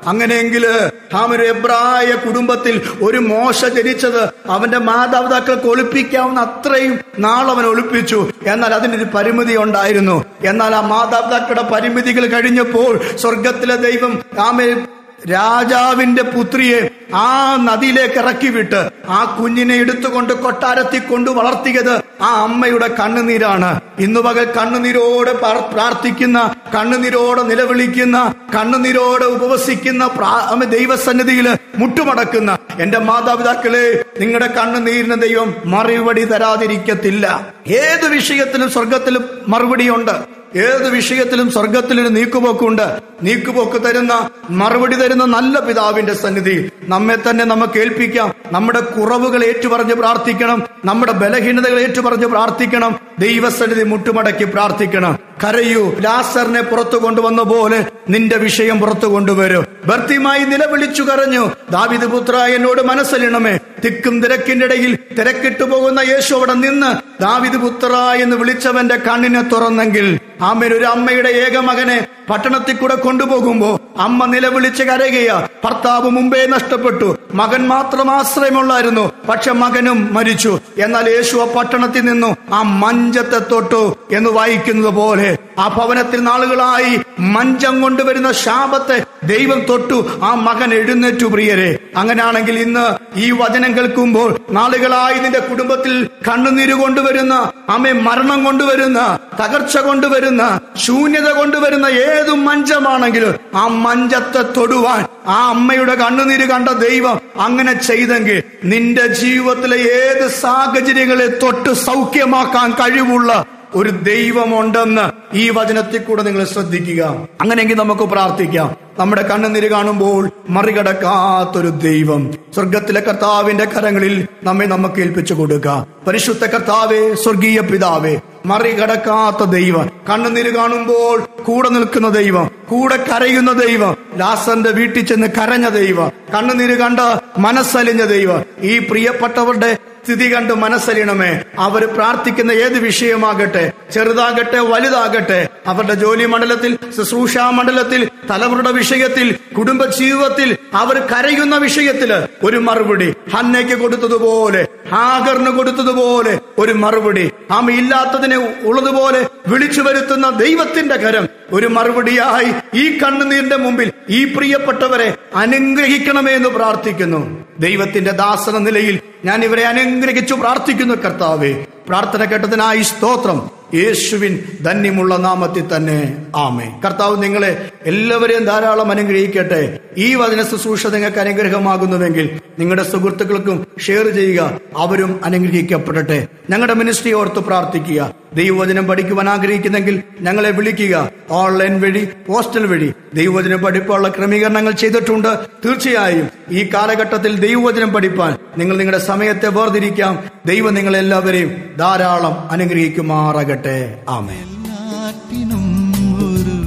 അങ്ങനെയെങ്കിൽ ആമ ഒരു എബ്രായ കുടുംബത്തിൽ ഒരു മോശ ജനിച്ചത് അവന്റെ മാതാപിതാക്കൾക്ക് ഒളിപ്പിക്കാവുന്ന അത്രയും നാൾ അവൻ ഒളിപ്പിച്ചു എന്നാൽ അതിനൊരു പരിമിതി ഉണ്ടായിരുന്നു എന്നാൽ ആ മാതാപിതാക്കളുടെ പരിമിതികൾ കഴിഞ്ഞപ്പോൾ സ്വർഗത്തിലെ ദൈവം ആമെ രാജാവിന്റെ പുത്രിയെ ആ നദിയിലേക്ക് ഇറക്കി വിട്ട് ആ കുഞ്ഞിനെ എടുത്തുകൊണ്ട് കൊട്ടാരത്തിൽ കൊണ്ട് വളർത്തിയത് ആ അമ്മയുടെ കണ്ണുനീരാണ് ഇന്നു പകൽ കണ്ണുനീരോടെ പ്രാർ- പ്രാർത്ഥിക്കുന്ന കണ്ണുനീരോടെ നിലവിളിക്കുന്ന കണ്ണുനീരോടെ ഉപവസിക്കുന്ന പ്രാ- ആമേ ദൈവസന്നിധിയിൽ മുട്ടുമടക്കുന്ന എന്റെ മാതാപിതാക്കളെ നിങ്ങളുടെ കണ്ണുനീരിന് ദൈവം മറുപടി തരാതിരിക്കത്തില്ല ഏത് വിഷയത്തിലും സ്വർഗത്തിലും മറുപടിയുണ്ട് ഏത് വിഷയത്തിലും സ്വർഗത്തിലൊരു നീക്കുപോക്കുണ്ട് നീക്കുപോക്ക് തരുന്ന മറുപടി തരുന്ന നല്ല പിതാവിന്റെ സന്നിധി നമ്മെ തന്നെ നമുക്ക് ഏൽപ്പിക്കാം നമ്മുടെ കുറവുകൾ ഏറ്റുപറഞ്ഞ് പ്രാർത്ഥിക്കണം നമ്മുടെ ബലഹീനതകൾ ഏറ്റുപറഞ്ഞ് പ്രാർത്ഥിക്കണം ദൈവസന്നിധി മുട്ടുമടക്കി പ്രാർത്ഥിക്കണം കരയൂ ലാസറിനെ പുറത്തു കൊണ്ടുവന്ന പോലെ നിന്റെ വിഷയം പുറത്തു കൊണ്ടുവരും ഭർത്തിയുമായി നിലവിളിച്ചു കരഞ്ഞു ദാവിദ് പുത്ര എന്നോട് മനസ്സലിണമേ തിക്കും തിരക്കിന്റെ ഇടയിൽ തിരക്കിട്ടു പോകുന്ന യേശു അവിടെ നിന്ന് ദാവിദ് പുത്ര എന്ന് വിളിച്ചവന്റെ കണ്ണിനെ തുറന്നെങ്കിൽ ആമേൻ ഒരു അമ്മയുടെ ഏകമകനെ പട്ടണത്തിൽ കൂടെ കൊണ്ടുപോകുമ്പോ അമ്മ നിലവിളിച്ച് കരയുക ഭർത്താവ് മുമ്പേ നഷ്ടപ്പെട്ടു മകൻ മാത്രം ആശ്രയമുള്ളായിരുന്നു പക്ഷെ മകനും മരിച്ചു എന്നാൽ യേശു ആ പട്ടണത്തിൽ നിന്നു ആ മഞ്ചത്തെ തൊട്ടു എന്ന് വായിക്കുന്നത് പോലെ ആ ഭവനത്തിൽ നാളുകളായി മഞ്ചം കൊണ്ടുവരുന്ന ശാപത്തെ ദൈവം തൊട്ടു ആ മകൻ എഴുന്നേറ്റു പ്രിയരെ അങ്ങനെയാണെങ്കിൽ ഇന്ന് ഈ വചനം കേൾക്കുമ്പോൾ നാളുകളായി നിന്റെ കുടുംബത്തിൽ കണ്ണുനീര് കൊണ്ടുവരുന്ന അമ്മ മരണം കൊണ്ടുവരുന്ന തകർച്ച കൊണ്ടുവരുന്ന ശൂന്യത കൊണ്ടുവരുന്ന ഏതു മഞ്ചമാണെങ്കിലും ആ മഞ്ചത്തെ തൊടുവാൻ ആ അമ്മയുടെ കണ്ണുനീര് കണ്ട ദൈവം അങ്ങനെ ചെയ്തെങ്കിൽ നിന്റെ ജീവിതത്തിലെ ഏത് സാഹചര്യങ്ങളെ തൊട്ട് സൗഖ്യമാക്കാൻ കഴിവുള്ള ഒരു ദൈവമുണ്ടെന്ന് ഈ വചനത്തിൽ കൂടെ നിങ്ങൾ ശ്രദ്ധിക്കുക അങ്ങനെയെങ്കിൽ നമുക്ക് പ്രാർത്ഥിക്കാം നമ്മുടെ കണ്ണുനീര് കാണുമ്പോൾ മറികടക്കാത്തൊരു ദൈവം സ്വർഗത്തിലെ കർത്താവിന്റെ കരങ്ങളിൽ നമ്മെ നമുക്ക് ഏൽപ്പിച്ചു കൊടുക്കാം പരിശുദ്ധ കർത്താവേ സ്വർഗീയ പിതാവേ മറികടക്കാത്ത ദൈവം കണ്ണുനീര് കാണുമ്പോൾ കൂടെ നിൽക്കുന്ന ദൈവം കൂടെ കരയുന്ന ദൈവം ലാസന്റെ വീട്ടിൽ ചെന്ന് കരഞ്ഞ ദൈവം കണ്ണുനീര് കണ്ട് മനസ്സലിഞ്ഞ ദൈവം ഈ പ്രിയപ്പെട്ടവരുടെ സ്ഥിതി കണ്ട് മനസ്സലിയണമേ അവർ പ്രാർത്ഥിക്കുന്ന ഏത് വിഷയമാകട്ടെ ചെറുതാകട്ടെ വലുതാകട്ടെ അവരുടെ ജോലി മണ്ഡലത്തിൽ ശുശ്രൂഷാ മണ്ഡലത്തിൽ തലമുറയുടെ വിഷയത്തിൽ കുടുംബ ജീവിതത്തിൽ അവർ കരയുന്ന വിഷയത്തില് ഒരു മറുപടി ഹന്നയ്ക്ക് കൊടുത്തതുപോലെ ഹാഗറിന് കൊടുത്തതുപോലെ ഒരു മറുപടി ആമ ഇല്ലാത്തതിനെ ഉള്ളതുപോലെ വിളിച്ചു വരുത്തുന്ന ദൈവത്തിന്റെ കരം ഒരു മറുപടിയായി ഈ കണ്ണുനീരിന്റെ മുമ്പിൽ ഈ പ്രിയപ്പെട്ടവരെ അനുഗ്രഹിക്കണമേ എന്ന് പ്രാർത്ഥിക്കുന്നു ദൈവത്തിന്റെ ദാസന നിലയിൽ ഞാൻ ഇവരെ അനുഗ്രഹിച്ചു പ്രാർത്ഥിക്കുന്നു കർത്താവേ പ്രാർത്ഥന കേട്ടതിനായി സ്തോത്രം യേശുവിൻ ധന്യമുള്ള നാമത്തിൽ തന്നെ ആമേ കർത്താവ് നിങ്ങളെ എല്ലാവരെയും ധാരാളം അനുഗ്രഹിക്കട്ടെ ഈ വചന ശുശ്രൂഷ നിങ്ങൾക്ക് അനുഗ്രഹമാകുന്നുവെങ്കിൽ നിങ്ങളുടെ സുഹൃത്തുക്കൾക്കും ഷെയർ ചെയ്യുക അവരും അനുഗ്രഹിക്കപ്പെടട്ടെ ഞങ്ങളുടെ മിനിസ്ട്രി ഓർത്ത് പ്രാർത്ഥിക്കുക ദൈവവചനം പഠിക്കുവാൻ ആഗ്രഹിക്കുന്നെങ്കിൽ ഞങ്ങളെ വിളിക്കുക ഓൺലൈൻ വഴി പോസ്റ്റൽ വഴി ദൈവവചനം പഠിപ്പാനുള്ള ക്രമീകരണങ്ങൾ ചെയ്തിട്ടുണ്ട് തീർച്ചയായും ഈ കാലഘട്ടത്തിൽ ദൈവവചനം പഠിപ്പാൻ നിങ്ങൾ നിങ്ങളുടെ സമയത്തെ വേർതിരിക്കാം ദൈവം നിങ്ങളെല്ലാവരെയും ധാരാളം അനുഗ്രഹിക്കുമാറാകട്ടെ ആമേൻ എല്ലാറ്റിനും ഒരു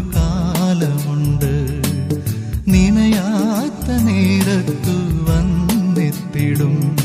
കാലമുണ്ട് നിനയാത്ത നേരത്തു വന്നെത്തിടും